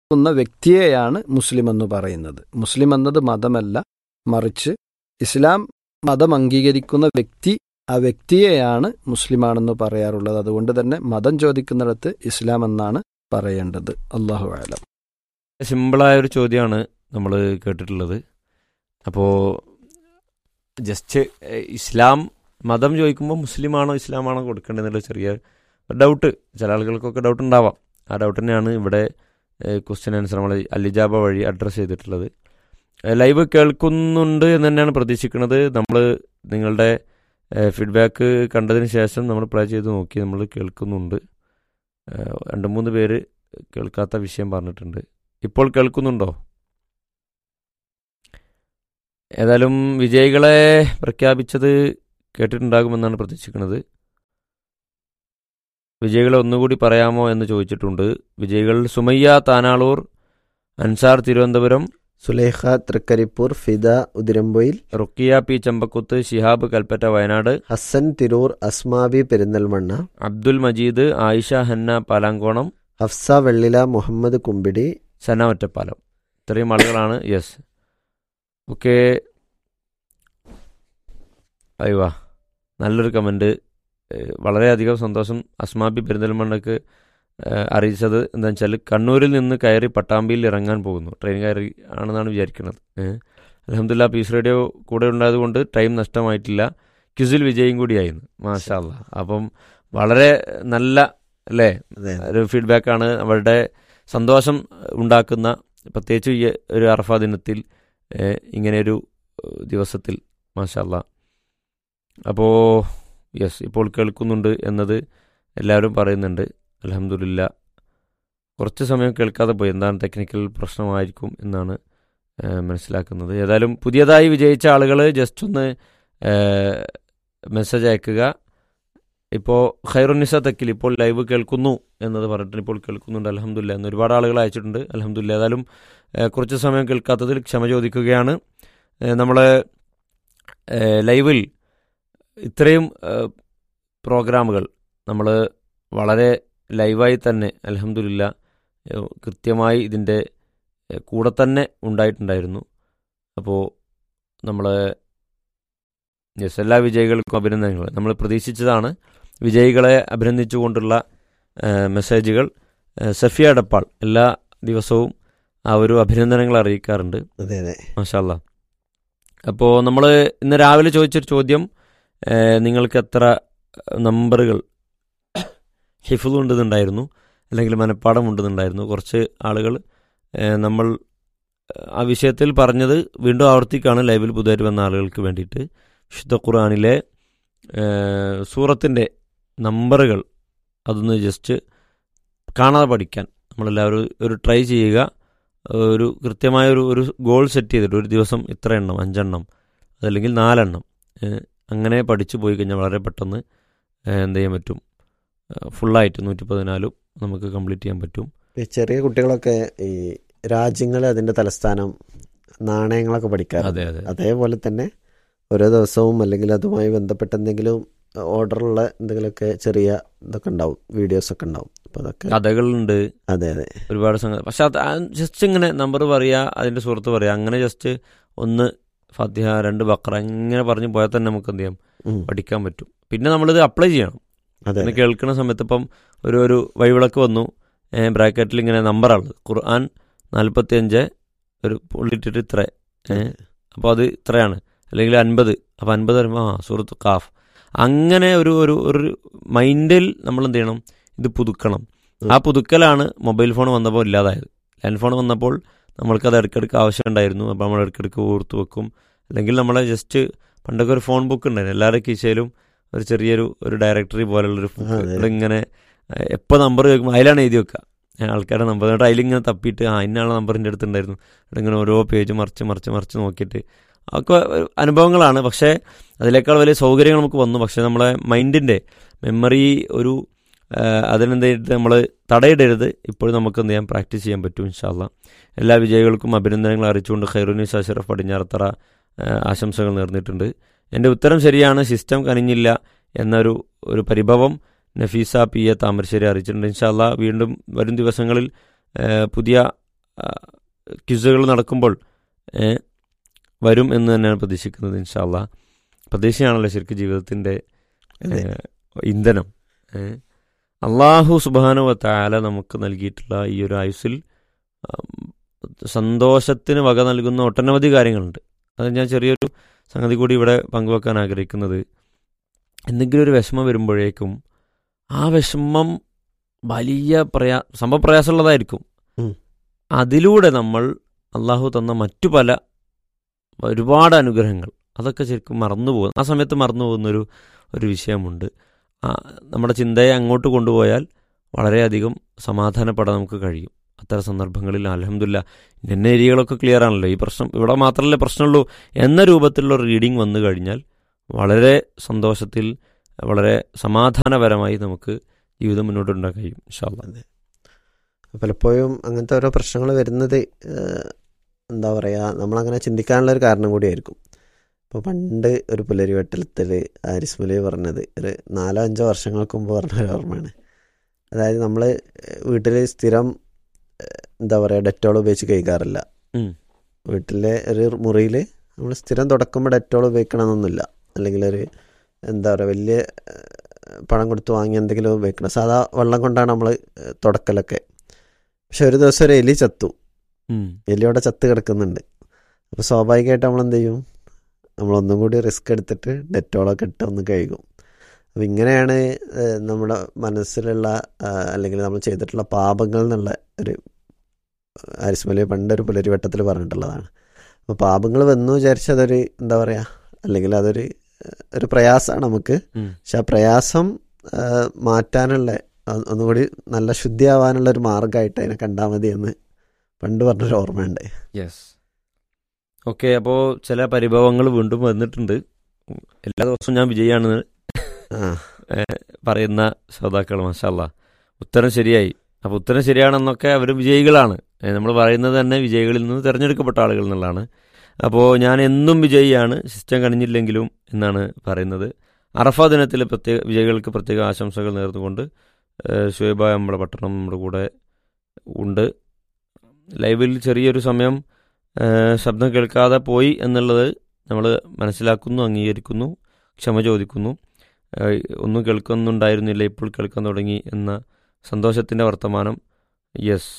ക്കുന്ന വ്യക്തിയെയാണ് മുസ്ലിം എന്ന് പറയുന്നത് മുസ്ലിം എന്നത് മതമല്ല മറിച്ച് ഇസ്ലാം മതം അംഗീകരിക്കുന്ന വ്യക്തി ആ വ്യക്തിയെയാണ് മുസ്ലിമാണെന്ന് പറയാറുള്ളത് അതുകൊണ്ട് തന്നെ മതം ചോദിക്കുന്നിടത്ത് ഇസ്ലാം എന്നാണ് പറയേണ്ടത് അള്ളാഹു ആലം സിമ്പിളായ ഒരു ചോദ്യമാണ് നമ്മൾ കേട്ടിട്ടുള്ളത് അപ്പോൾ ജസ്റ്റ് ഏഹ്, ഇസ്ലാം മതം ചോദിക്കുമ്പോൾ മുസ്ലിമാണോ ഇസ്ലാമാണോ കൊടുക്കേണ്ടതെന്നുള്ള ചെറിയ ഡൗട്ട് ചില ആളുകൾക്കൊക്കെ ഡൗട്ട് ഉണ്ടാവാം ആ ഡൗട്ട് തന്നെയാണ് ഇവിടെ ക്വസ്റ്റ്യൻ ആൻസർ നമ്മൾ അലിജാബ വഴി അഡ്രസ്സ് ചെയ്തിട്ടുള്ളത് ഏഹ്, ലൈവ് കേൾക്കുന്നുണ്ട് എന്ന് തന്നെയാണ് പ്രതീക്ഷിക്കുന്നത് നമ്മൾ നിങ്ങളുടെ ഫീഡ്ബാക്ക് കണ്ടതിന് ശേഷം നമ്മൾ പ്ലേ ചെയ്ത് നോക്കി നമ്മൾ കേൾക്കുന്നുണ്ട് ഏഹ്, രണ്ട് മൂന്ന് പേര് കേൾക്കാത്ത വിഷയം പറഞ്ഞിട്ടുണ്ട് ഇപ്പോൾ കേൾക്കുന്നുണ്ടോ ഏതായാലും വിജയികളെ പ്രഖ്യാപിച്ചത് കേട്ടിട്ടുണ്ടാകുമെന്നാണ് പ്രതീക്ഷിക്കുന്നത് വിജയികളെ ഒന്നുകൂടി പറയാമോ എന്ന് ചോദിച്ചിട്ടുണ്ട് വിജയികൾ സുമയ്യ താനാളൂർ അൻസാർ തിരുവനന്തപുരം സുലേഖ തൃക്കരിപ്പൂർ ഫിദ ഉതിരമ്പൊയിൽ റുക്കിയ പി ചമ്പക്കുത്ത് ഷിഹാബ് കൽപ്പറ്റ വയനാട് ഹസൻ തിരൂർ അസ്മാബി പെരിന്തൽമണ്ണ അബ്ദുൽ മജീദ് ആയിഷ ഹന്ന പാലാങ്കോണം ഹഫ്സ വെള്ളില മുഹമ്മദ് കുമ്പിടി സന ഒറ്റപ്പാലം ഇത്രയും ആളുകളാണ് യെസ് ഓക്കെ അയ്യോ നല്ലൊരു കമൻറ്റ് വളരെയധികം സന്തോഷം അസ്മാബി പെരിന്തൽമണ്ണക്ക് ഏഹ്, അറിയിച്ചത് എന്താ വെച്ചാൽ കണ്ണൂരിൽ നിന്ന് കയറി പട്ടാമ്പിയിൽ ഇറങ്ങാൻ പോകുന്നു ട്രെയിൻ കയറി ആണെന്നാണ് വിചാരിക്കുന്നത് അലഹമില്ല പീസ് റേഡിയോ കൂടെ ഉണ്ടായതുകൊണ്ട് ടൈം നഷ്ടമായിട്ടില്ല ക്യുസിൽ വിജയം കൂടിയായിരുന്നു മാഷാ അല്ലാ അപ്പം വളരെ നല്ല അല്ലേ അതെ ഒരു ഫീഡ്ബാക്കാണ് അവരുടെ സന്തോഷം ഉണ്ടാക്കുന്ന പ്രത്യേകിച്ച് ഈ ഒരു അറഫ ദിനത്തിൽ ഏഹ്, ഇങ്ങനെയൊരു ഏഹ്, ദിവസത്തിൽ മാഷല്ല അപ്പോൾ യെസ് ഇപ്പോൾ കേൾക്കുന്നുണ്ട് എന്നത് എല്ലാവരും പറയുന്നുണ്ട് അലഹമില്ല കുറച്ച് സമയം കേൾക്കാതെ പോയി എന്താണ് ടെക്നിക്കൽ പ്രശ്നമായിരിക്കും എന്നാണ് ഏഹ്, മനസ്സിലാക്കുന്നത് ഏതായാലും പുതിയതായി വിജയിച്ച ആളുകൾ ജസ്റ്റ് ഒന്ന് മെസ്സേജ് അയക്കുക ഇപ്പോൾ ഖൈറുനിസ തെക്കിൽ ഇപ്പോൾ ലൈവ് കേൾക്കുന്നു എന്നത് പറഞ്ഞിട്ട് ഇപ്പോൾ കേൾക്കുന്നുണ്ട് അലഹമുല്ല എന്ന് ഒരുപാട് ആളുകൾ അയച്ചിട്ടുണ്ട് അലഹമുല്ല ഏതായാലും ഏഹ്, കുറച്ച് സമയം കേൾക്കാത്തതിൽ ക്ഷമ ചോദിക്കുകയാണ് നമ്മൾ ലൈവിൽ ഇത്രയും ഏഹ്, പ്രോഗ്രാമുകൾ നമ്മൾ വളരെ ലൈവായി തന്നെ അലഹമുല്ല കൃത്യമായി ഇതിൻ്റെ ഏഹ്, കൂടെ തന്നെ ഉണ്ടായിട്ടുണ്ടായിരുന്നു അപ്പോൾ നമ്മൾ യെസ് എല്ലാ വിജയികൾക്കും അഭിനന്ദനങ്ങൾ നമ്മൾ പ്രതീക്ഷിച്ചതാണ് വിജയികളെ അഭിനന്ദിച്ചുകൊണ്ടുള്ള ഏഹ്, മെസ്സേജുകൾ ഏഹ്, സഫിയ ഡപ്പാൾ എല്ലാ ദിവസവും ആ ഒരു അഭിനന്ദനങ്ങൾ അറിയിക്കാറുണ്ട് അതെ അതെ മാഷാല്ല അപ്പോൾ നമ്മൾ ഇന്ന് രാവിലെ ചോദിച്ചൊരു ചോദ്യം ഏഹ്, നിങ്ങൾക്ക് എത്ര നമ്പറുകൾ ഹിഫുൽ ഉണ്ടെന്നുണ്ടായിരുന്നു അല്ലെങ്കിൽ മനപ്പാടം ഉണ്ടെന്നുണ്ടായിരുന്നു കുറച്ച് ആളുകൾ ഏഹ്, നമ്മൾ ആ വിഷയത്തിൽ പറഞ്ഞത് വീണ്ടും ആവർത്തിക്കാണ് ലൈവിൽ പുതുതായിട്ട് വന്ന ആളുകൾക്ക് വേണ്ടിയിട്ട് വിശുദ്ധ ഖുർആാനിലെ സൂറത്തിൻ്റെ നമ്പറുകൾ അതൊന്ന് ജസ്റ്റ് കാണാതെ പഠിക്കാൻ നമ്മളെല്ലാവരും ഒരു ട്രൈ ചെയ്യുക ഒരു കൃത്യമായ ഒരു ഒരു ഗോൾ സെറ്റ് ചെയ്തിട്ട് ഒരു ദിവസം ഇത്ര എണ്ണം അഞ്ചെണ്ണം അതല്ലെങ്കിൽ നാലെണ്ണം ഏഹ് അങ്ങനെ പഠിച്ചു പോയി കഴിഞ്ഞാൽ വളരെ പെട്ടെന്ന് ഏഹ് എന്ത് ചെയ്യാൻ പറ്റും ഏഹ് ഫുള്ളായിട്ട് നൂറ്റി പതിനാലും നമുക്ക് കംപ്ലീറ്റ് ചെയ്യാൻ പറ്റും ഈ ചെറിയ കുട്ടികളൊക്കെ ഈ രാജ്യങ്ങൾ അതിന്റെ തലസ്ഥാനം നാണയങ്ങളൊക്കെ പഠിക്കാറ് അതെ അതെ അതേപോലെ തന്നെ ഓരോ ദിവസവും അല്ലെങ്കിൽ അതുമായി ബന്ധപ്പെട്ട എന്തെങ്കിലും ഓർഡറുള്ള എന്തെങ്കിലുമൊക്കെ ചെറിയ ഇതൊക്കെ ഉണ്ടാവും വീഡിയോസ് ഒക്കെ ഉണ്ടാവും അപ്പൊ അതൊക്കെ കഥകളുണ്ട് അതെ അതെ ഒരുപാട് സംഗതി പക്ഷെ അത് ജസ്റ്റ് ഇങ്ങനെ നമ്പർ പറയുക അതിൻ്റെ സുഹൃത്ത് പറയുക അങ്ങനെ ജസ്റ്റ് ഒന്ന് ഫത്തിഹ രണ്ട് ബക്ര ഇങ്ങനെ പറഞ്ഞു പോയാൽ തന്നെ നമുക്ക് എന്ത് ചെയ്യാം ഉം. പഠിക്കാൻ പറ്റും പിന്നെ നമ്മളിത് അപ്ലൈ ചെയ്യണം അതെ ഇങ്ങനെ കേൾക്കുന്ന സമയത്ത് ഇപ്പം ഒരു ഒരു വഴിവിളക്ക് വന്നു ബ്രാക്കറ്റിൽ ഇങ്ങനെ നമ്പറാണ് ഖുർആൻ നാൽപ്പത്തി അഞ്ച് ഒരു പുള്ളിട്ടിട്ട് ഇത്ര അപ്പോൾ അത് ഇത്രയാണ് അല്ലെങ്കിൽ അൻപത് അപ്പോൾ അൻപത് വരുമ്പോൾ ആ സുഹൃത്ത് കാഫ് അങ്ങനെ ഒരു ഒരു ഒരു മൈൻഡിൽ നമ്മൾ എന്ത് ചെയ്യണം ഇത് പുതുക്കണം ആ പുതുക്കലാണ് മൊബൈൽ ഫോൺ വന്നപ്പോൾ ഇല്ലാതായത് ലാൻഡ് ഫോൺ വന്നപ്പോൾ നമ്മൾക്കത് ഇടയ്ക്കിടയ്ക്ക് ആവശ്യമുണ്ടായിരുന്നു അപ്പോൾ നമ്മൾ ഇടയ്ക്കിടയ്ക്ക് ഓർത്ത് വെക്കും അല്ലെങ്കിൽ നമ്മളെ ജസ്റ്റ് പണ്ടൊക്കെ ഒരു ഫോൺ ബുക്ക് ഉണ്ടായിരുന്നു എല്ലാവരുടെ കീശയിലും ഒരു ചെറിയൊരു ഒരു ഡയറക്ടറി പോലുള്ളൊരു ആ, അതെ. ബുക്ക് ഇങ്ങനെ എപ്പോൾ നമ്പർ ചോദിക്കുമ്പോൾ അതിലാണ് എഴുതി വെക്കുക ഏ, ആൾക്കാരുടെ നമ്പർ എന്നിട്ട് അതിലിങ്ങനെ തപ്പിയിട്ട് ആ ഇന്നാളെ നമ്പറിൻ്റെ അടുത്തുണ്ടായിരുന്നു ഇവിടെ ഇങ്ങനെ ഓരോ പേജ് മറിച്ച് മറിച്ച് മറിച്ച് നോക്കിയിട്ട് ഒക്കെ ഒരു അനുഭവങ്ങളാണ് പക്ഷേ അതിനേക്കാൾ വലിയ സൗകര്യങ്ങൾ നമുക്ക് വന്നു പക്ഷേ നമ്മളെ മൈൻഡിൻ്റെ മെമ്മറി ഒരു ആ, അതിനെന്തായിട്ട് നമ്മൾ തടയിടരുത് ഇപ്പോഴും നമുക്ക് എന്ത് ചെയ്യാം പ്രാക്ടീസ് ചെയ്യാൻ പറ്റും ഇൻഷാല്ല എല്ലാ വിജയികൾക്കും അഭിനന്ദനങ്ങൾ അറിയിച്ചുകൊണ്ട് ഖൈറുനീസ് അഷറഫ് പടിഞ്ഞാറത്തറ ആ, ആശംസകൾ നേർന്നിട്ടുണ്ട് എൻ്റെ ഉത്തരം ശരിയാണ് സിസ്റ്റം കനിഞ്ഞില്ല എന്നൊരു ഒരു പരിഭവം നഫീസ പി എ താമരശ്ശേരി അറിയിച്ചിട്ടുണ്ട് ഇൻഷാല്ല വീണ്ടും വരും ദിവസങ്ങളിൽ ആ, പുതിയ ക്വിസുകൾ നടക്കുമ്പോൾ ഏ, വരും എന്ന് തന്നെയാണ് പ്രതീക്ഷിക്കുന്നത് ഇൻഷാല്ല പ്രതീക്ഷയാണല്ലോ ശരിക്കും ജീവിതത്തിൻ്റെ അതെ. ഏ, ഇന്ധനം ഏ. അള്ളാഹു സുബാനുവ താല നമുക്ക് നൽകിയിട്ടുള്ള ഈ ഒരു ആയുസ്സിൽ ഉം, സന്തോഷത്തിന് വക നൽകുന്ന ഒട്ടനവധി കാര്യങ്ങളുണ്ട് അത് ഞാൻ ചെറിയൊരു സംഗതി കൂടി ഇവിടെ പങ്കുവെക്കാൻ ആഗ്രഹിക്കുന്നത് എന്തെങ്കിലും ഒരു വിഷമം വരുമ്പോഴേക്കും ആ വിഷമം വലിയ പ്രയാ സംഭവം പ്രയാസമുള്ളതായിരിക്കും ഉം. അതിലൂടെ നമ്മൾ അള്ളാഹു തന്ന മറ്റു പല ഒരുപാട് അനുഗ്രഹങ്ങൾ അതൊക്കെ ശരിക്കും മറന്നു പോകും ആ സമയത്ത് മറന്നു പോകുന്നൊരു ഒരു വിഷയമുണ്ട് ആ, നമ്മുടെ ചിന്തയെ അങ്ങോട്ട് കൊണ്ടുപോയാൽ വളരെയധികം സമാധാനപ്പെടാൻ നമുക്ക് കഴിയും അത്തരം സന്ദർഭങ്ങളിൽ അലഹമില്ല ഇന്ന ഏരിയകളൊക്കെ ക്ലിയർ ആണല്ലോ ഈ പ്രശ്നം ഇവിടെ മാത്രമല്ലേ പ്രശ്നമുള്ളൂ എന്ന രൂപത്തിലുള്ള റീഡിംഗ് വന്നു കഴിഞ്ഞാൽ വളരെ സന്തോഷത്തിൽ വളരെ സമാധാനപരമായി നമുക്ക് ജീവിതം മുന്നോട്ട് കൊണ്ടുപോകാൻ കഴിയും ഇൻഷാല്ലാ അതെ പലപ്പോഴും അങ്ങനത്തെ ഓരോ പ്രശ്നങ്ങൾ വരുന്നത് ഏഹ്, എന്താ പറയുക നമ്മളങ്ങനെ ചിന്തിക്കാനുള്ള ഒരു കാരണം കൂടിയായിരിക്കും ഇപ്പോൾ പണ്ട് ഒരു പുലരി വെട്ടലത്തിൽ ആരിസ് മുലി പറഞ്ഞത് ഒരു നാലോ അഞ്ചോ വർഷങ്ങൾക്ക് മുമ്പ് പറഞ്ഞ ഒരു ഓർമ്മയാണ് അതായത് നമ്മൾ വീട്ടിൽ സ്ഥിരം ഏഹ്, എന്താ പറയുക ഡെറ്റോൾ ഉപയോഗിച്ച് കഴിക്കാറില്ല ഉം. വീട്ടിലെ ഒരു മുറിയിൽ നമ്മൾ സ്ഥിരം തുടക്കുമ്പോൾ ഡെറ്റോൾ ഉപയോഗിക്കണമെന്നൊന്നുമില്ല അല്ലെങ്കിൽ ഒരു എന്താ പറയുക വലിയ ഏഹ്, പണം കൊടുത്ത് വാങ്ങി എന്തെങ്കിലും ഉപയോഗിക്കണം സാധാ വെള്ളം കൊണ്ടാണ് നമ്മൾ തുടക്കലൊക്കെ പക്ഷെ ഒരു ദിവസം ഒരു എലി ചത്തു ഉം. എലിയോടെ ചത്ത് കിടക്കുന്നുണ്ട് അപ്പോൾ സ്വാഭാവികമായിട്ട് നമ്മൾ എന്ത് ചെയ്യും നമ്മളൊന്നും കൂടി റിസ്ക് എടുത്തിട്ട് ഡെറ്റോളൊക്കെ ഇട്ട് ഒന്ന് കഴുകും അപ്പം ഇങ്ങനെയാണ് ഏഹ്, നമ്മുടെ മനസ്സിലുള്ള ആ, അല്ലെങ്കിൽ നമ്മൾ ചെയ്തിട്ടുള്ള പാപങ്ങൾ എന്നുള്ള ഒരു ആരിസ്മലി പണ്ടൊരു പുലരിവട്ടത്തിൽ പറഞ്ഞിട്ടുള്ളതാണ് അപ്പോൾ പാപങ്ങൾ വന്നു വിചാരിച്ച് അതൊരു എന്താ പറയുക അല്ലെങ്കിൽ അതൊരു ഏഹ്, ഒരു പ്രയാസമാണ് നമുക്ക് ഉം. പക്ഷെ ആ പ്രയാസം ആ, മാറ്റാനുള്ള ഒ- ഒന്നുകൂടി നല്ല ശുദ്ധിയാവാനുള്ള ഒരു മാർഗമായിട്ട് അതിനെ കണ്ടാൽ മതി എന്ന് പണ്ട് പറഞ്ഞൊരു ഓർമ്മയുണ്ട് യെസ് ഓക്കെ അപ്പോൾ ചില പരിഭവങ്ങൾ വീണ്ടും വന്നിട്ടുണ്ട് എല്ലാ ദിവസവും ഞാൻ വിജയാണെന്ന് ആ പറയുന്ന ശ്രോതാക്കൾ മഷാല്ല ഉത്തരം ശരിയായി അപ്പോൾ ഉത്തരം ശരിയാണെന്നൊക്കെ അവർ വിജയികളാണ് നമ്മൾ പറയുന്നത് തന്നെ വിജയികളിൽ നിന്ന് തിരഞ്ഞെടുക്കപ്പെട്ട ആളുകൾ എന്നുള്ളതാണ് അപ്പോൾ ഞാൻ എന്നും വിജയിയാണ് സിസ്റ്റം കഴിഞ്ഞില്ലെങ്കിലും എന്നാണ് പറയുന്നത് അറഫ ദിനത്തിൽ പ്രത്യേക വിജയികൾക്ക് പ്രത്യേക ആശംസകൾ നേർന്നുകൊണ്ട് ഏഹ് ഷുഹൈബ നമ്മുടെ പട്ടണം നമ്മുടെ കൂടെ ഉണ്ട് ലൈവിൽ ചെറിയൊരു സമയം ഏഹ് ശബ്ദം കേൾക്കാതെ പോയി എന്നുള്ളത് നമ്മൾ മനസ്സിലാക്കുന്നു അംഗീകരിക്കുന്നു ക്ഷമ ചോദിക്കുന്നു ഏഹ് ഒന്നും കേൾക്കുന്നുണ്ടായിരുന്നില്ല ഇപ്പോൾ കേൾക്കാൻ തുടങ്ങി എന്ന സന്തോഷത്തിൻ്റെ വർത്തമാനം യെസ്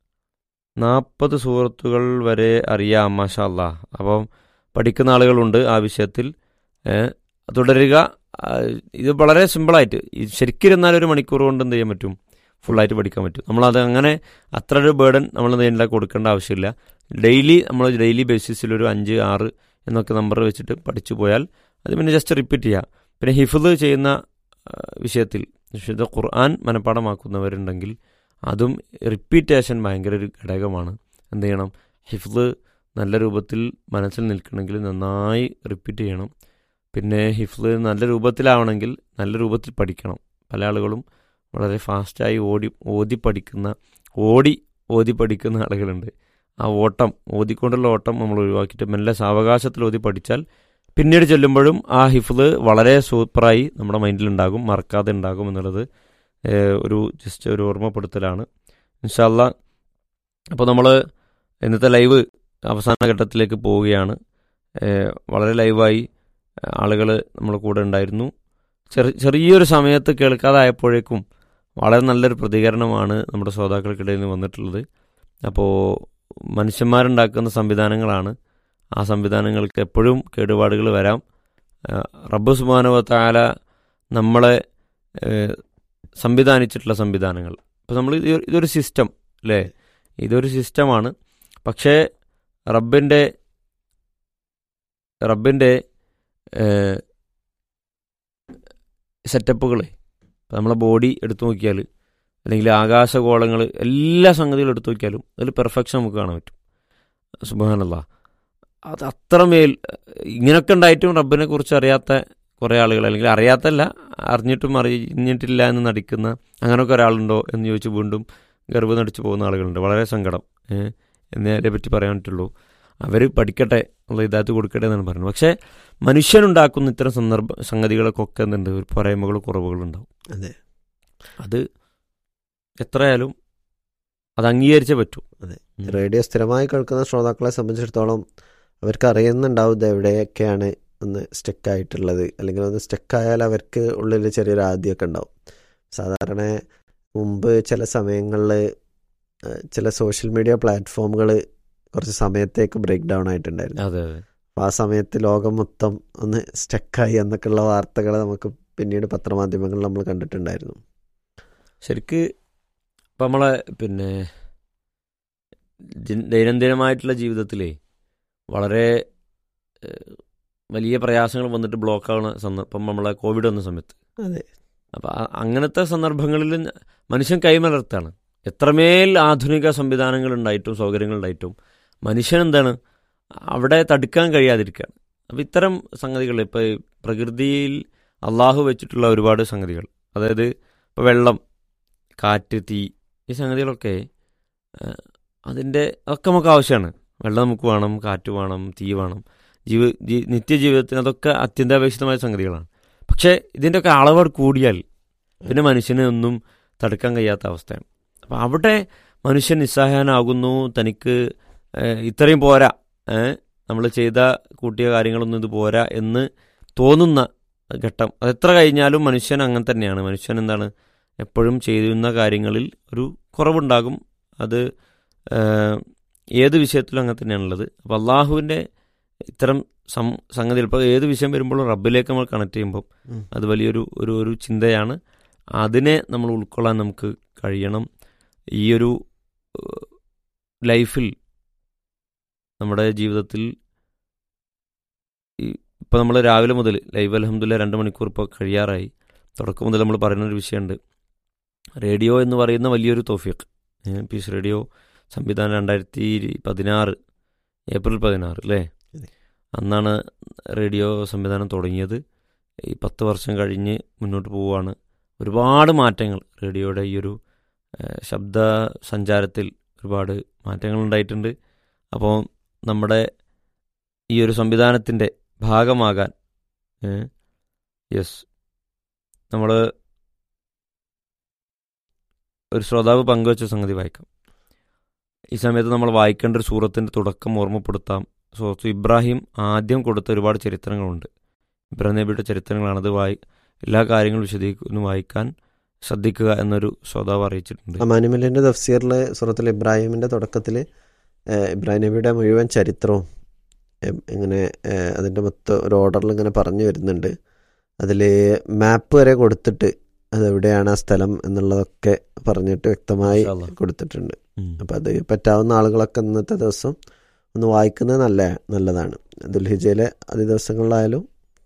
നാൽപ്പത് സുഹൃത്തുക്കൾ വരെ അറിയാം മാഷാല്ല അപ്പം പഠിക്കുന്ന ആളുകളുണ്ട് ആ വിഷയത്തിൽ ഏഹ് തുടരുക ആ, ഇത് വളരെ സിമ്പിളായിട്ട് ഈ ശരിക്കിരുന്നാൽ ഒരു മണിക്കൂർ കൊണ്ട് എന്ത് ചെയ്യാൻ പറ്റും ഫുള്ളായിട്ട് പഠിക്കാൻ പറ്റും നമ്മളത് അങ്ങനെ അത്ര ഒരു ബേർഡൻ നമ്മൾ നീണ്ട കൊടുക്കേണ്ട ആവശ്യമില്ല ഡെയിലി നമ്മൾ ഡെയിലി ബേസിസിൽ ഒരു അഞ്ച് ആറ് എന്നൊക്കെ നമ്പർ വെച്ചിട്ട് പഠിച്ചു പോയാൽ അത് പിന്നെ ജസ്റ്റ് റിപ്പീറ്റ് ചെയ്യുക പിന്നെ ഹിഫുദ് ചെയ്യുന്ന ആ, വിഷയത്തിൽ വിശുദ്ധ ഖുർആൻ മനഃപ്പാടമാക്കുന്നവരുണ്ടെങ്കിൽ അതും റിപ്പീറ്റേഷൻ ഭയങ്കര ഒരു ഘടകമാണ് എന്ത് ചെയ്യണം ഹിഫ്ദ് നല്ല രൂപത്തിൽ മനസ്സിൽ നിൽക്കണമെങ്കിൽ നന്നായി റിപ്പീറ്റ് ചെയ്യണം പിന്നെ ഹിഫ്ദ് നല്ല രൂപത്തിലാവണമെങ്കിൽ നല്ല രൂപത്തിൽ പഠിക്കണം പല ആളുകളും വളരെ ഫാസ്റ്റായി ഓടി ഓതി പഠിക്കുന്ന ഓടി ഓതി പഠിക്കുന്ന ആളുകളുണ്ട് ആ ഓട്ടം ഓതിക്കൊണ്ടുള്ള ഓട്ടം നമ്മൾ ഒഴിവാക്കിയിട്ട് മെല്ലെ സാവകാശത്തിൽ ഓതി പഠിച്ചാൽ പിന്നീട് ചെല്ലുമ്പോഴും ആ ഹിഫ്ദ് വളരെ സൂപ്പറായി നമ്മുടെ മൈൻഡിലുണ്ടാകും മറക്കാതെ ഉണ്ടാകും എന്നുള്ളത് ഏഹ്, ഒരു ജസ്റ്റ് ഒരു ഓർമ്മപ്പെടുത്തലാണ് ഇൻഷാല്ല അപ്പോൾ നമ്മൾ ഇന്നത്തെ ലൈവ് അവസാന ഘട്ടത്തിലേക്ക് പോവുകയാണ് ഏഹ്, വളരെ ലൈവായി ആളുകൾ നമ്മുടെ കൂടെ ഉണ്ടായിരുന്നു ചെറി ചെറിയൊരു സമയത്ത് കേൾക്കാതായപ്പോഴേക്കും വളരെ നല്ലൊരു പ്രതികരണമാണ് നമ്മുടെ ശ്രോതാക്കൾക്കിടയിൽ നിന്ന് വന്നിട്ടുള്ളത് അപ്പോൾ മനുഷ്യന്മാരുണ്ടാക്കുന്ന സംവിധാനങ്ങളാണ് ആ സംവിധാനങ്ങൾക്ക് എപ്പോഴും കേടുപാടുകൾ വരാം ആ, റബ്ബ് സുബാനവ താല നമ്മളെ ഏഹ്, സംവിധാനിച്ചിട്ടുള്ള സംവിധാനങ്ങൾ ഇപ്പോൾ നമ്മൾ ഇത് ഇതൊരു സിസ്റ്റം അല്ലേ ഇതൊരു സിസ്റ്റമാണ് പക്ഷേ റബ്ബിൻ്റെ റബ്ബിൻ്റെ സെറ്റപ്പുകളെ ഇപ്പം നമ്മളെ ബോഡി എടുത്തു നോക്കിയാൽ അല്ലെങ്കിൽ ആകാശഗോളങ്ങൾ എല്ലാ സംഗതികളും എടുത്തു നോക്കിയാലും അതിൽ പെർഫെക്ഷൻ നമുക്ക് കാണാൻ പറ്റും സുബാനല്ല അത് അത്രമേൽ ഇങ്ങനെയൊക്കെ ഉണ്ടായിട്ടും റബ്ബിനെ കുറിച്ച് അറിയാത്ത കുറേ ആളുകൾ അല്ലെങ്കിൽ അറിയാത്തല്ല അറിഞ്ഞിട്ടും അറിഞ്ഞിട്ടില്ല എന്ന് നടിക്കുന്ന അങ്ങനെയൊക്കെ ഒരാളുണ്ടോ എന്ന് ചോദിച്ച് വീണ്ടും ഗർഭം നടിച്ചു പോകുന്ന ആളുകളുണ്ട് വളരെ സങ്കടം ഏഹ് എന്നേ അതിനെ പറ്റി പറയാൻ പറ്റുള്ളൂ അവർ പഠിക്കട്ടെ ഉള്ള ഇതാത്ത് കൊടുക്കട്ടെ എന്നാണ് പറയുന്നത് പക്ഷേ മനുഷ്യനുണ്ടാക്കുന്ന ഇത്തരം സന്ദർഭ സംഗതികളൊക്കെ എന്തുണ്ട് ഒരു പോരായ്മകളും കുറവുകളും ഉണ്ടാവും അതെ അത് എത്രയായാലും അത് അംഗീകരിച്ചേ പറ്റൂ അതെ. ഉം. റേഡിയോ സ്ഥിരമായി കേൾക്കുന്ന ശ്രോതാക്കളെ സംബന്ധിച്ചിടത്തോളം അവർക്ക് അറിയുന്നുണ്ടാവും ഇത് എവിടെയൊക്കെയാണ് ഒന്ന് സ്റ്റക്ക് ആയിട്ടുള്ളത് അല്ലെങ്കിൽ ഒന്ന് സ്റ്റക്ക് ആയാൽ അവർക്ക് ഉള്ളിൽ ചെറിയൊരു ആദ്യമൊക്കെ ഉണ്ടാവും സാധാരണ മുമ്പ് ചില സമയങ്ങളിൽ ചില സോഷ്യൽ മീഡിയ പ്ലാറ്റ്ഫോമുകൾ കുറച്ച് സമയത്തേക്ക് ബ്രേക്ക് ഡൗൺ ആയിട്ടുണ്ടായിരുന്നു അതെ അതെ അപ്പോൾ ആ സമയത്ത് ലോകം മൊത്തം ഒന്ന് സ്റ്റക്കായി എന്നൊക്കെയുള്ള വാർത്തകൾ നമുക്ക് പിന്നീട് പത്രമാധ്യമങ്ങളിൽ നമ്മൾ കണ്ടിട്ടുണ്ടായിരുന്നു ശരിക്ക് ഇപ്പം നമ്മളെ പിന്നെ ജി- ദൈനംദിനമായിട്ടുള്ള ജീവിതത്തിലേ വളരെ ഏഹ്, വലിയ പ്രയാസങ്ങൾ വന്നിട്ട് ബ്ലോക്ക് ആവുന്ന സന്ദർഭം നമ്മളെ കോവിഡ് വന്ന സമയത്ത് അതെ അപ്പം അങ്ങനത്തെ സന്ദർഭങ്ങളിൽ ഞ- മനുഷ്യൻ കൈമലർത്താണ് എത്രമേൽ ആധുനിക സംവിധാനങ്ങൾ ഉണ്ടായിട്ടും സൗകര്യങ്ങൾ ഉണ്ടായിട്ടും മനുഷ്യൻ എന്താണ് അവിടെ തടുക്കാൻ കഴിയാതിരിക്കുകയാണ് അപ്പം ഇത്തരം സംഗതികൾ ഇപ്പോൾ പ്രകൃതിയിൽ അള്ളാഹു വെച്ചിട്ടുള്ള ഒരുപാട് സംഗതികൾ അതായത് ഇപ്പോൾ വെള്ളം കാറ്റ് തീ ഈ സംഗതികളൊക്കെ ഏഹ്, അതിൻ്റെ അതൊക്കെ നമുക്ക് ആവശ്യമാണ് വെള്ളം നമുക്ക് വേണം കാറ്റ് വേണം തീ വേണം ജീവ ജീ നിത്യജീവിതത്തിന് അതൊക്കെ അത്യന്താപേക്ഷിതമായ സംഗതികളാണ് പക്ഷേ ഇതിൻ്റെയൊക്കെ അളവ് കൂടിയാൽ പിന്നെ മനുഷ്യന് ഒന്നും തടുക്കാൻ കഴിയാത്ത അവസ്ഥയാണ് അപ്പം അവിടെ മനുഷ്യൻ നിസ്സഹായനാകുന്നു തനിക്ക് ഏഹ്, ഇത്രയും പോരാ നമ്മൾ ചെയ്ത കൂട്ടിയ കാര്യങ്ങളൊന്നും ഇത് പോരാ എന്ന് തോന്നുന്ന ഘട്ടം അതെത്ര കഴിഞ്ഞാലും മനുഷ്യൻ അങ്ങനെ തന്നെയാണ് മനുഷ്യൻ എന്താണ് എപ്പോഴും ചെയ്യുന്ന കാര്യങ്ങളിൽ ഒരു കുറവുണ്ടാകും അത് ഏഹ്, ഏത് വിഷയത്തിലും അങ്ങനെ തന്നെയാണുള്ളത് അപ്പോൾ അള്ളാഹുവിൻ്റെ ഇത്തരം സം സംഗതികൾ ഇപ്പോൾ ഏത് വിഷയം വരുമ്പോഴും റബ്ബിലേക്ക് നമ്മൾ കണക്ട് ചെയ്യുമ്പോൾ ഉം. അത് വലിയൊരു ഒരു ഒരു ചിന്തയാണ് അതിനെ നമ്മൾ ഉൾക്കൊള്ളാൻ നമുക്ക് കഴിയണം ഈ ഒരു ഏഹ്, ലൈഫിൽ നമ്മുടെ ജീവിതത്തിൽ ഈ ഇപ്പോൾ നമ്മൾ രാവിലെ മുതൽ ലൈവ് അലഹമ്മദില്ല രണ്ട് മണിക്കൂർ ഇപ്പോൾ കഴിയാറായി തുടക്കം മുതൽ നമ്മൾ പറയുന്ന ഒരു വിഷയമുണ്ട് റേഡിയോ എന്ന് പറയുന്ന വലിയൊരു തോഫിയക്ക് പീസ് റേഡിയോ സംവിധാനം രണ്ടായിരത്തി പതിനാറ് ഏപ്രിൽ പതിനാറ് അല്ലേ അതെ. അന്നാണ് റേഡിയോ സംവിധാനം തുടങ്ങിയത് ഈ പത്ത് വർഷം കഴിഞ്ഞ് മുന്നോട്ട് പോവുകയാണ് ഒരുപാട് മാറ്റങ്ങൾ റേഡിയോയുടെ ഈ ഒരു ഏഹ്, ശബ്ദ സഞ്ചാരത്തിൽ ഒരുപാട് മാറ്റങ്ങൾ ഉണ്ടായിട്ടുണ്ട് അപ്പോൾ നമ്മുടെ ഈ ഒരു സംവിധാനത്തിൻ്റെ ഭാഗമാകാൻ യെസ് നമ്മൾ ഒരു ശ്രോതാവ് പങ്കുവച്ച സംഗതി വായിക്കാം ഈ സമയത്ത് നമ്മൾ വായിക്കേണ്ട ഒരു സൂറത്തിൻ്റെ തുടക്കം ഓർമ്മപ്പെടുത്താം സൂറത്ത് ഇബ്രാഹിം ആദ്യം കൊടുത്ത ഒരുപാട് ചരിത്രങ്ങളുണ്ട് ഇബ്രാഹിം നബിയുടെ ചരിത്രങ്ങളാണ് അത് വായി എല്ലാ കാര്യങ്ങളും വിശദീകരിക്കുന്നു വായിക്കാൻ ശ്രദ്ധിക്കുക എന്നൊരു ശ്രോതാവ് അറിയിച്ചിട്ടുണ്ട് അമാനിമലിന്റെ തഫ്സീറിൽ സൂറത്തുൽ ഇബ്രാഹിമിന്റെ തുടക്കത്തിൽ ഇബ്രാഹിം നബിയുടെ മുഴുവൻ ചരിത്രവും എം, ഇങ്ങനെ ഏഹ്, അതിന്റെ മൊത്തം ഒരു ഓർഡറിൽ ഇങ്ങനെ പറഞ്ഞു വരുന്നുണ്ട് അതിൽ മാപ്പ് വരെ കൊടുത്തിട്ട് അതെവിടെയാണ് ആ സ്ഥലം എന്നുള്ളതൊക്കെ പറഞ്ഞിട്ട് വ്യക്തമായി മാഷാ അല്ലാ. കൊടുത്തിട്ടുണ്ട് ഉം. അപ്പം അത് പറ്റാവുന്ന ആളുകളൊക്കെ ഇന്നത്തെ ദിവസം ഒന്ന് വായിക്കുന്നത് നല്ല നല്ലതാണ് ദുൽഹിജയിലെ അതി ദിവസങ്ങളിലായാലും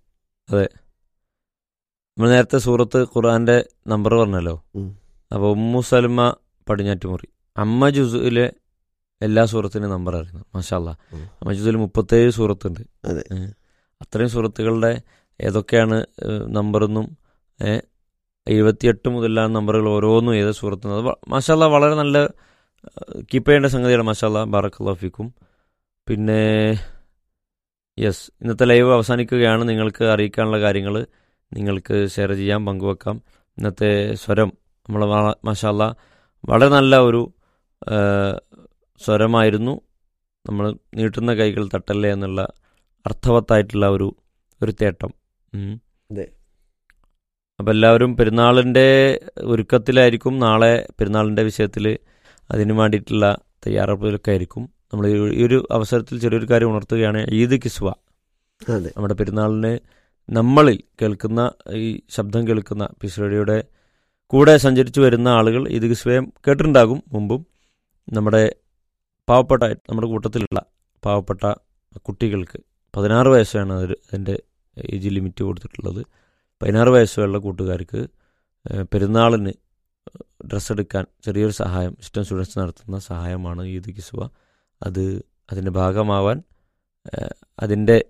നമ്മൾ നേരത്തെ സൂറത്ത് ഖുർആന്റെ നമ്പർ പറഞ്ഞല്ലോ ഉം. അപ്പോൾ ഉമ്മു സൽമ പടിഞ്ഞാറ്റുമുറി അമ്മ ജുസുവിലെ എല്ലാ സൂറത്തിനും നമ്പർ അറിയുന്നു മാഷാല്ല ഉം. അമ്മ ജുസുവിൽ മുപ്പത്തേഴ് സൂറത്തുണ്ട് അതെ. ഏ. അത്രയും സൂറത്തുകളുടെ ഏതൊക്കെയാണ് നമ്പറെന്നും എഴുപത്തിയെട്ട് മുതലാണ് നമ്പറുകൾ ഓരോന്നും ഏത് സൂറത്തും അത് മാഷാല്ല വളരെ നല്ല കീപ്പ് ചെയ്യേണ്ട സംഗതിയാണ് മാഷാല്ല ബാറക്കല്ലാഫിക്കും പിന്നെ യെസ് ഇന്നത്തെ ലൈവ് അവസാനിക്കുകയാണ് നിങ്ങൾക്ക് അറിയിക്കാനുള്ള കാര്യങ്ങൾ നിങ്ങൾക്ക് ഷെയർ ചെയ്യാം പങ്കുവെക്കാം ഇന്നത്തെ സ്വരം നമ്മൾ മാഷാല്ല വളരെ നല്ല ഒരു ആ, സ്വരമായിരുന്നു നമ്മൾ നീട്ടുന്ന കൈകൾ തട്ടല്ലേ എന്നുള്ള അർത്ഥവത്തായിട്ടുള്ള ഒരു ഒരു തേട്ടം ഉം. അതെ. അപ്പം എല്ലാവരും പെരുന്നാളിൻ്റെ ഒരുക്കത്തിലായിരിക്കും നാളെ പെരുന്നാളിൻ്റെ വിഷയത്തിൽ അതിനു വേണ്ടിയിട്ടുള്ള തയ്യാറെടുപ്പിലൊക്കെ ആയിരിക്കും നമ്മൾ ഈ- ഈ ഒരു അവസരത്തിൽ ചെറിയൊരു കാര്യം ഉണർത്തുകയാണ് ഈദ് കിസ്വ അതെ നമ്മുടെ പെരുന്നാളിന് നമ്മളിൽ കേൾക്കുന്ന ഈ ശബ്ദം കേൾക്കുന്ന പിസ്റേഡിയുടെ കൂടെ സഞ്ചരിച്ചു വരുന്ന ആളുകൾ ഇത് സ്വയം കേട്ടിട്ടുണ്ടാകും മുമ്പും നമ്മുടെ പാവപ്പെട്ട നമ്മുടെ കൂട്ടത്തിലുള്ള പാവപ്പെട്ട കുട്ടികൾക്ക് പതിനാറ് വയസ്സാണ് അതിൽ അതിൻ്റെ ഏജ് ലിമിറ്റ് കൊടുത്തിട്ടുള്ളത് പതിനാറ് വയസ്സുള്ള കൂട്ടുകാർക്ക് ഏഹ്, പെരുന്നാളിന് ഡ്രസ്സ് എടുക്കാൻ ചെറിയൊരു സഹായം ഇഷ്ടം സ്റ്റുഡൻസ് നടത്തുന്ന സഹായമാണ് ഈദ് കിസ്വ അത് അതിൻ്റെ ഭാഗമാവാൻ ഏഹ്, അതിൻ്റെ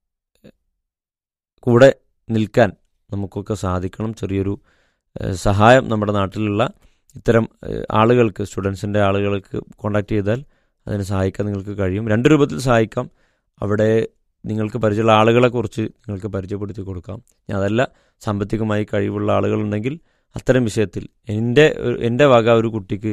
കൂടെ നിൽക്കാൻ നമുക്കൊക്കെ സാധിക്കണം ചെറിയൊരു ഏഹ്, സഹായം നമ്മുടെ നാട്ടിലുള്ള ഇത്തരം ഏഹ്, ആളുകൾക്ക് സ്റ്റുഡൻസിൻ്റെ ആളുകൾക്ക് കോണ്ടാക്ട് ചെയ്താൽ അതിനെ സഹായിക്കാൻ നിങ്ങൾക്ക് കഴിയും രണ്ട് രൂപത്തിൽ സഹായിക്കാം അവിടെ നിങ്ങൾക്ക് പരിചയമുള്ള ആളുകളെക്കുറിച്ച് നിങ്ങൾക്ക് പരിചയപ്പെടുത്തി കൊടുക്കാം ഇനി അതല്ല സാമ്പത്തികമായി കഴിവുള്ള ആളുകളുണ്ടെങ്കിൽ അത്തരം വിഷയത്തിൽ എൻ്റെ എൻ്റെ വക ഒരു കുട്ടിക്ക്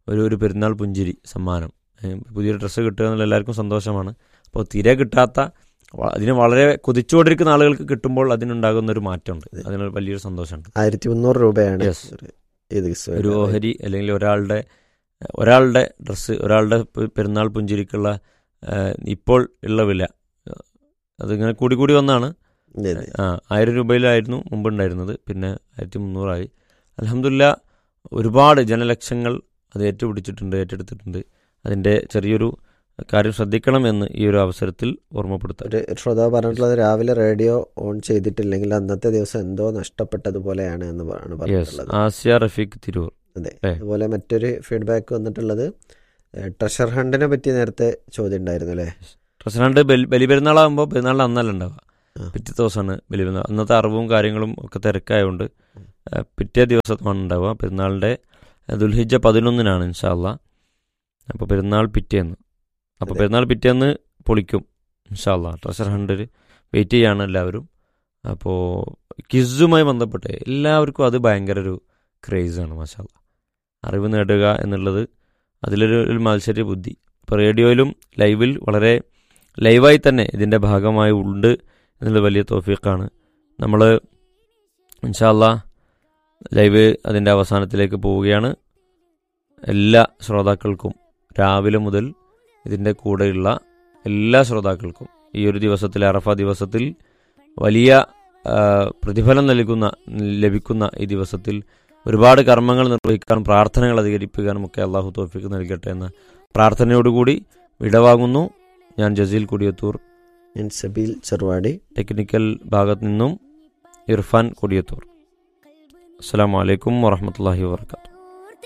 ഒരു ഒരു പെരുന്നാൾ പുഞ്ചിരി സമ്മാനം ഏ, പുതിയൊരു ഡ്രസ്സ് കിട്ടുക എന്നുള്ള എല്ലാവർക്കും സന്തോഷമാണ് അപ്പോൾ തീരെ കിട്ടാത്ത വ- അതിന് വളരെ കൊതിച്ചുകൊണ്ടിരിക്കുന്ന ആളുകൾക്ക് കിട്ടുമ്പോൾ അതിനുണ്ടാകുന്ന ഒരു മാറ്റമുണ്ട് അതിനൊരു വലിയൊരു സന്തോഷമുണ്ട് ആയിരത്തി മുന്നൂറ് രൂപയാണ് Yes. ഒരു ഇത് ദിവസം ഒരു ഓഹരി അല്ലെങ്കിൽ ഒരാളുടെ ഒരാളുടെ ഡ്രസ്സ് ഒരാളുടെ പെ- പെരുന്നാൾ പുഞ്ചിരിക്കുള്ള ആ, ഇപ്പോൾ ഉള്ള വില അതിങ്ങനെ കൂടി കൂടി വന്നാണ് അതെ, അതെ. ആ ആയിരം രൂപയിലായിരുന്നു മുമ്പ് ഉണ്ടായിരുന്നത് പിന്നെ ആയിരത്തി മുന്നൂറായി അലഹമില്ല ഒരുപാട് ജനലക്ഷങ്ങൾ അത് ഏറ്റുപിടിച്ചിട്ടുണ്ട് ഏറ്റെടുത്തിട്ടുണ്ട് അതിൻ്റെ ചെറിയൊരു കാര്യം ശ്രദ്ധിക്കണമെന്ന് ഈ ഒരു അവസരത്തിൽ ഓർമ്മപ്പെടുത്താം ഒരു ശ്രോതാവ് പറഞ്ഞിട്ടുള്ളത് രാവിലെ റേഡിയോ ഓൺ ചെയ്തിട്ടില്ലെങ്കിൽ അന്നത്തെ ദിവസം എന്തോ നഷ്ടപ്പെട്ടതുപോലെയാണ് എന്ന് ആണ് യെസ് പറഞ്ഞിട്ടുള്ളത് ആസിയ റഫീഖ് തിരൂർ അതെ ഏ. അതുപോലെ മറ്റൊരു ഫീഡ്ബാക്ക് വന്നിട്ടുള്ളത് ട്രഷർ ഹണ്ടിനെ പറ്റി നേരത്തെ ചോദ്യം ഉണ്ടായിരുന്നു അല്ലേ പ്രസിഡന്റ് ബലിപെരുന്നാളാകുമ്പോൾ പെരുന്നാളിന് അന്നല്ല ഉണ്ടാവുക ആ. പിറ്റേ ദിവസമാണ് ബലിപെരുന്നാൾ അന്നത്തെ അറിവും കാര്യങ്ങളും ഒക്കെ തിരക്കായതുകൊണ്ട് ആ, പിറ്റേ ദിവസമാണ് ഉണ്ടാവുക പെരുന്നാളിൻ്റെ ദുൽഹിജ പതിനൊന്നിനാണ് ഇൻഷാല്ല അപ്പോൾ പെരുന്നാൾ പിറ്റേന്ന് അപ്പോൾ അതെ. പെരുന്നാൾ പിറ്റേന്ന് പൊളിക്കും ഇൻഷാല്ല ട്രഷർ ഹണ്ടിൽ വെയിറ്റ് ചെയ്യാണ് എല്ലാവരും അപ്പോൾ കിസ്സുമായി ബന്ധപ്പെട്ട് എല്ലാവർക്കും അത് ഭയങ്കര ഒരു ക്രേസാണ് മാഷാല്ല അറിവ് നേടുക എന്നുള്ളത് അതിലൊരു ഒരു മത്സര ബുദ്ധി ഇപ്പോൾ റേഡിയോയിലും ലൈവിൽ വളരെ ലൈവായി തന്നെ ഇതിൻ്റെ ഭാഗമായി ഉണ്ട് എന്നുള്ളത് വലിയ തോഫീക്കാണ് നമ്മൾ ഇൻഷാല്ല ലൈവ് അതിൻ്റെ അവസാനത്തിലേക്ക് പോവുകയാണ് എല്ലാ ശ്രോതാക്കൾക്കും രാവിലെ മുതൽ ഇതിൻ്റെ കൂടെയുള്ള എല്ലാ ശ്രോതാക്കൾക്കും ഈ ഒരു ദിവസത്തിൽ അറഫ ദിവസത്തിൽ വലിയ ആ, പ്രതിഫലം നൽകുന്ന ലഭിക്കുന്ന ഈ ദിവസത്തിൽ ഒരുപാട് കർമ്മങ്ങൾ നിർവഹിക്കാനും പ്രാർത്ഥനകൾ അധികരിപ്പിക്കാനും ഒക്കെ അള്ളാഹു തോഫിക്ക് നൽകട്ടെ എന്ന പ്രാർത്ഥനയോടുകൂടി വിടവാങ്ങുന്നു ഞാൻ ജസീൽ കുടിയത്തൂർ ഞാൻ സബീൽ ചെറുവാടി ടെക്നിക്കൽ ഭാഗത്ത് നിന്നും ഇർഫാൻ കൊടിയത്തൂർ അസ്സാം വലൈക്കും വാഹമത്തല്ലാഹി വാബർക്കാത്തു